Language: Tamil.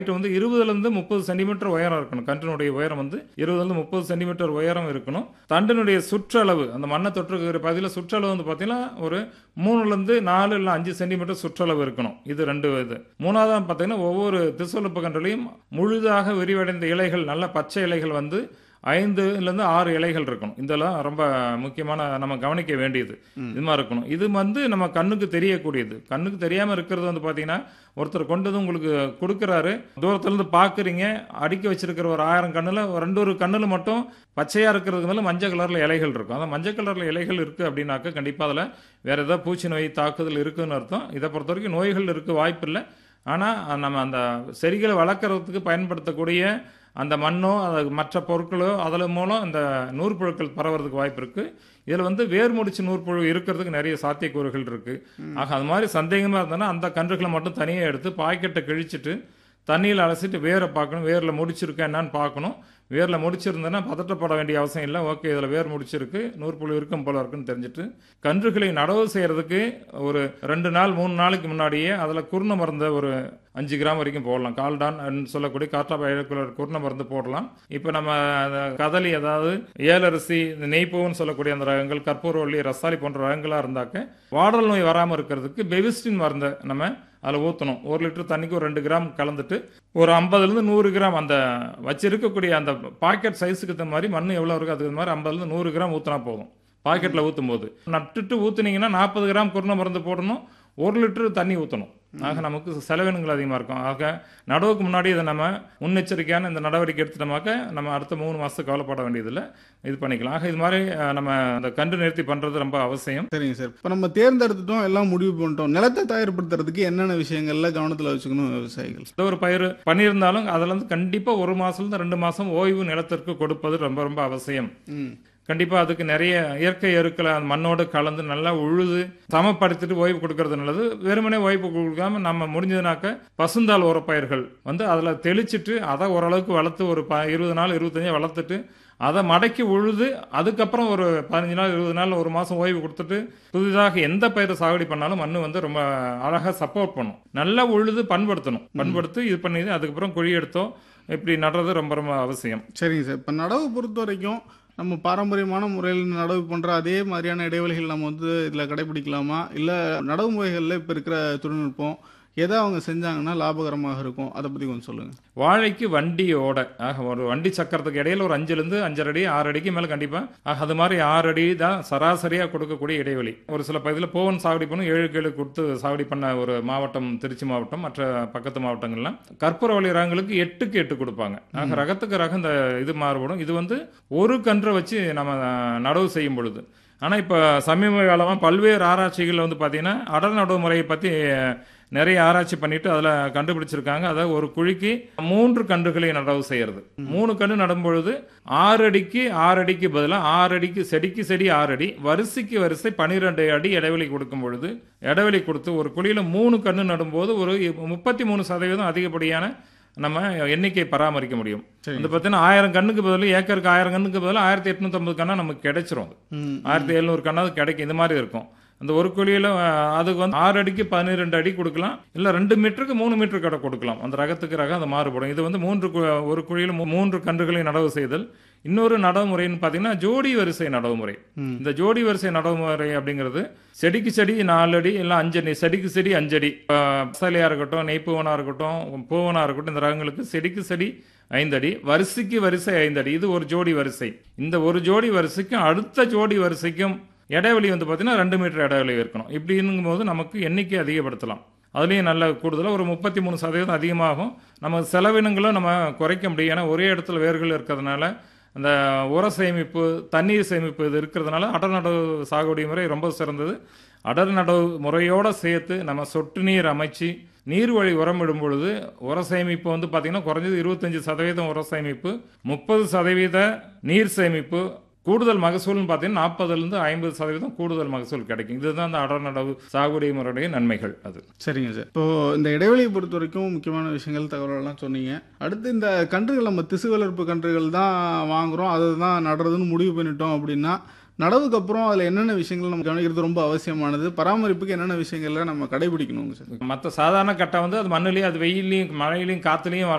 ஹைட் வந்து இருபதுலேருந்து முப்பது சென்டிமீட்டர் உயரம் இருக்கணும் கன்றினுடைய உயரம் வந்து இருபதுலேருந்து முப்பது சென்டிமீட்டர் உயரம் இருக்கணும் தண்டினுடைய சுற்றளவு அந்த மண்ணை தொற்றுக்கிற பகுதியில் சுற்றளவு வந்து பார்த்தீங்கன்னா ஒரு மூணுலேருந்து நாலு இல்லை அஞ்சு சென்டிமீட்டர் சுற்றளவு இருக்கணும் இது ரெண்டு இது மூணாவது பார்த்தீங்கன்னா ஒவ்வொரு திசுவலுப்பு கன்றுலையும் முழுதாக விரிவடைந்த இலைகள் நல்ல பச்சை இலைகள் வந்து ஐந்துலேருந்து ஆறு இலைகள் இருக்கணும் இதெல்லாம் ரொம்ப முக்கியமான நம்ம கவனிக்க வேண்டியது இது மாதிரி இருக்கணும் இது வந்து நம்ம கண்ணுக்கு தெரியக்கூடியது கண்ணுக்கு தெரியாமல் இருக்கிறது வந்து பார்த்தீங்கன்னா ஒருத்தர் கொண்டு வந்து உங்களுக்கு கொடுக்குறாரு தூரத்துலேருந்து பார்க்குறீங்க அடுக்கி வச்சிருக்கிற ஒரு ஆயிரம் கண்ணில் ரெண்டு ஒரு கண்ணில் மட்டும் பச்சையாக இருக்கிறதுக்கு மேலே மஞ்சள் கலரில் இலைகள் இருக்கும் அந்த மஞ்சள் கலரில் இலைகள் இருக்குது அப்படின்னாக்க கண்டிப்பாக அதில் வேறு ஏதாவது பூச்சி நோய் தாக்குதல் இருக்குதுன்னு அர்த்தம் இதை பொறுத்த வரைக்கும் நோய்கள் இருக்க வாய்ப்பு இல்லை ஆனால் நம்ம அந்த செடிகளை வளர்க்குறதுக்கு பயன்படுத்தக்கூடிய அந்த மண்ணோ அது மற்ற பொருட்களோ அதில் மூலம் இந்த நூற்புழுக்கள் பரவறதுக்கு வாய்ப்பு இருக்குது இதில் வந்து வேர் முடிச்சு நூற்புழு இருக்கிறதுக்கு நிறைய சாத்தியக்கூறுகள் இருக்குது ஆக அது மாதிரி சந்தேகமாக இருந்ததுன்னா அந்த கன்றுகளை மட்டும் தனியாக எடுத்து பாக்கெட்டை கிழிச்சிட்டு தண்ணியில் அலசிட்டு வேரை பார்க்கணும் வேரில் முடிச்சிருக்கா என்னன்னு பார்க்கணும் வேரில் முடிச்சிருந்தேன்னா பதட்டப்பட வேண்டிய அவசியம் இல்லை ஓகே இதில் வேர் முடிச்சிருக்கு நூற்புழு இருக்கும் போல இருக்குன்னு தெரிஞ்சுட்டு கன்றுகளை நடவு செய்கிறதுக்கு ஒரு ரெண்டு நாள் மூணு நாளைக்கு முன்னாடியே அதில் குருண மருந்த ஒரு அஞ்சு கிராம் வரைக்கும் போடலாம் கால்டான் சொல்லக்கூடிய காற்றா பயக்குலர் குருண மருந்து போடலாம் இப்போ நம்ம அந்த கதலி அதாவது ஏலரிசி இந்த நெய்ப்பூன்னு சொல்லக்கூடிய அந்த ரகங்கள் கற்பூரவள்ளி ரசாலி போன்ற ரகங்களாக இருந்தாக்க வாடல் நோய் வராமல் இருக்கிறதுக்கு பெவிஸ்டின் மருந்தை நம்ம அதில் ஊற்றணும் ஒரு லிட்டர் தண்ணிக்கு ஒரு ரெண்டு கிராம் கலந்துட்டு ஒரு ஐம்பதுலேருந்து நூறு கிராம் அந்த வச்சிருக்கக்கூடிய அந்த பாக்கெட் சைஸுக்கு தகுந்த மாதிரி மண் எவ்வளோ இருக்கோ அதுக்கு மாதிரி ஐம்பதுலேருந்து நூறு கிராம் ஊற்றினா போதும் பாக்கெட்டில் ஊற்றும் போது நட்டுட்டு ஊற்றுனீங்கன்னா நாற்பது கிராம் குருணை மருந்து போடணும் ஒரு லிட்டர் தண்ணி ஊற்றணும் ஆக நமக்கு செலவினங்கள் அதிகமாக இருக்கும் ஆக நடவுக்கு முன்னாடி இதை நம்ம முன்னெச்சரிக்கையான இந்த நடவடிக்கை எடுத்துட்டோமாக்க நம்ம அடுத்த மூணு மாதத்துக்கு கவலைப்பட வேண்டியதில்லை இது பண்ணிக்கலாம் ஆக இது மாதிரி அஹ், நம்ம அந்த கன்று நிறுத்தி பண்ணுறது ரொம்ப அவசியம் சரிங்க சார் இப்போ நம்ம தேர்ந்தெடுத்துட்டோம் எல்லாம் முடிவு பண்ணிட்டோம் நிலத்தை தயார்படுத்துறதுக்கு என்னென்ன விஷயங்கள்ல கவனத்தில் வச்சுக்கணும் விவசாயிகள் ஏதோ ஒரு பயிர் பண்ணியிருந்தாலும் அதில் வந்து கண்டிப்பாக ஒரு மாதத்துலேருந்து ரெண்டு மாதம் ஓய்வு நிலத்திற்கு கொடுப்பது ரொம்ப ரொம்ப அவசியம் ம் கண்டிப்பாக அதுக்கு நிறைய இயற்கை எருக்களை அந்த மண்ணோடு கலந்து நல்லா உழுது சமப்படுத்திட்டு ஓய்வு கொடுக்கறது நல்லது வெறுமனே ஓய்வு கொடுக்காம நம்ம முடிஞ்சதுனாக்க பசுந்தாள் உரப்பயிர்கள் வந்து அதில் தெளிச்சிட்டு அதை ஓரளவுக்கு வளர்த்து ஒரு ப இருபது நாள் இருபத்தஞ்சு வளர்த்துட்டு அதை மடக்கி உழுது அதுக்கப்புறம் ஒரு பதினஞ்சு நாள் இருபது நாள் ஒரு மாதம் ஓய்வு கொடுத்துட்டு புதிதாக எந்த பயிரை சாகுபடி பண்ணாலும் மண் வந்து ரொம்ப அழகாக சப்போர்ட் பண்ணும் நல்லா உழுது பண்படுத்தணும் பண்படுத்தி இது பண்ணி அதுக்கப்புறம் குழி எடுத்தோம் இப்படி நடுறது ரொம்ப ரொம்ப அவசியம் சரிங்க சார் இப்போ நடவு பொறுத்த வரைக்கும் நம்ம பாரம்பரியமான முறையில் நடவு பண்ணுற அதே மாதிரியான இடைவெளிகள் நம்ம வந்து இதில் கடைபிடிக்கலாமா இல்லை நடவு முறைகளில் இப்போ இருக்கிற தொழில்நுட்பம் எதை அவங்க செஞ்சாங்கன்னா லாபகரமாக இருக்கும் அதை பற்றி கொஞ்சம் சொல்லுங்கள் வாழைக்கு வண்டியோட ஆக ஒரு வண்டி சக்கரத்துக்கு இடையில ஒரு அஞ்சுலேருந்து அஞ்சரை அடி ஆறு அடிக்கு மேலே கண்டிப்பாக ஆக அது மாதிரி ஆறு அடி தான் சராசரியாக கொடுக்கக்கூடிய இடைவெளி ஒரு சில பகுதியில் போவன் சாகுடி பண்ணும் ஏழு ஏழு கொடுத்து சாகுடி பண்ண ஒரு மாவட்டம் திருச்சி மாவட்டம் மற்ற பக்கத்து மாவட்டங்கள்லாம் கற்பூரவள்ளி ரகங்களுக்கு எட்டுக்கு எட்டு கொடுப்பாங்க ஆக ரகத்துக்கு ரகம் இந்த இது மாறுபடும் இது வந்து ஒரு கன்றை வச்சு நம்ம நடவு செய்யும் பொழுது ஆனால் இப்போ சமீப காலமாக பல்வேறு ஆராய்ச்சிகள் வந்து பார்த்தீங்கன்னா அடர் நடவு முறையை பற்றி நிறைய ஆராய்ச்சி பண்ணிட்டு அதில் கண்டுபிடிச்சிருக்காங்க அதாவது ஒரு குழிக்கு மூன்று கன்றுகளை நடவு செய்யறது மூணு கன்று நடும் பொழுது ஆறு அடிக்கு ஆறு அடிக்கு பதிலாக ஆறு அடிக்கு செடிக்கு செடி ஆறு அடி வரிசைக்கு வரிசை பன்னிரெண்டு அடி இடைவெளி கொடுக்கும் பொழுது இடைவெளி கொடுத்து ஒரு குழியில் மூணு கன்று நடும்போது ஒரு முப்பத்தி மூணு சதவீதம் அதிகப்படியான நம்ம எண்ணிக்கை பராமரிக்க முடியும் வந்து பார்த்தீங்கன்னா ஆயிரம் கண்ணுக்கு பதில் ஏக்கருக்கு ஆயிரம் கண்ணுக்கு பதில் ஆயிரத்தி எட்நூத்தம்பது கண்ணா நமக்கு கிடைச்சிரும் அது. ம் ஆயிரத்தி எழுநூறு கண்ணாவது கிடைக்கும் இது மாதிரி இருக்கும் அந்த ஒரு குழியில அஹ், அதுக்கு வந்து ஆறு அடிக்கு பன்னிரெண்டு அடி கொடுக்கலாம் இல்ல ரெண்டு மீட்டருக்கு மூணு மீட்டர் கடை கொடுக்கலாம் அந்த ரகத்துக்கு ரகம் அது மாறுபடும் இது வந்து மூன்று கு- ஒரு குழியில் மூ- மூன்று கன்றுகளை நடவு செய்தல் இன்னொரு நடவு முறைன்னு பார்த்தீங்கன்னா ஜோடி வரிசை நடவு முறை ம். இந்த ஜோடி வரிசை நடவு முறை அப்படிங்கிறது செடிக்கு செடி நாலு அடி இல்லை அஞ்சு அடி செடிக்கு செடி அஞ்சு அடி மசாலையா இருக்கட்டும் நெய்ப்பூவனா இருக்கட்டும் பூவனா இருக்கட்டும் இந்த ரகங்களுக்கு செடிக்கு செடி ஐந்து அடி வரிசைக்கு வரிசை ஐந்து அடி இது ஒரு ஜோடி வரிசை இந்த ஒரு ஜோடி வரிசைக்கும் அடுத்த ஜோடி வரிசைக்கும் இடைவெளி வந்து பார்த்தீங்கன்னா ரெண்டு மீட்டர் இடைவெளி இருக்கணும் இப்படிங்கும் போது நமக்கு எண்ணிக்கை அதிகப்படுத்தலாம் அதுலேயும் நல்ல கூடுதலாக ஒரு முப்பத்தி மூணு சதவீதம் அதிகமாகும் நம்ம செலவினங்களும் நம்ம குறைக்க முடியும் ஏன்னா ஒரே இடத்துல வேர்கள் இருக்கிறதுனால அந்த உர சேமிப்பு தண்ணீர் சேமிப்பு இது இருக்கிறதுனால அடர் நடவு சாகுபடி முறை ரொம்ப சிறந்தது அடர் நடவு முறையோடு சேர்த்து நம்ம சொட்டு நீர் அமைச்சு நீர் வழி உரம் இடும் பொழுது உர சேமிப்பு வந்து பார்த்திங்கன்னா குறைஞ்சது இருபத்தஞ்சி சதவீதம் உர சேமிப்பு முப்பது சதவீத நீர் சேமிப்பு கூடுதல் மகசூல்னு பார்த்தீங்கன்னா நாற்பதுலேருந்து ஐம்பது சதவீதம் கூடுதல் மகசூல் கிடைக்கும் இதுதான் அந்த அடர் நடவு சாகுபடி முறையுடைய நன்மைகள் அது சரிங்க சார் இப்போ இந்த இடைவெளியை பொறுத்த வரைக்கும் முக்கியமான விஷயங்கள் தகவலெல்லாம் சொன்னீங்க அடுத்து இந்த கன்றுகள் நம்ம திசு வளர்ப்பு கன்றுகள் தான் வாங்குறோம் அதை தான் நடுறதுன்னு முடிவு பண்ணிட்டோம் அப்படின்னா நடவுக்கு அப்புறம் அதில் என்னென்ன விஷயங்கள் நம்ம கவனிக்கிறது ரொம்ப அவசியமானது பராமரிப்புக்கு என்னென்ன விஷயங்கள்ல நம்ம கடைபிடிக்கணுங்க சார் மற்ற சாதாரண கட்டை வந்து அது மண்ணுலேயும் அது வெயிலையும் மழையிலையும் காற்றுலையும்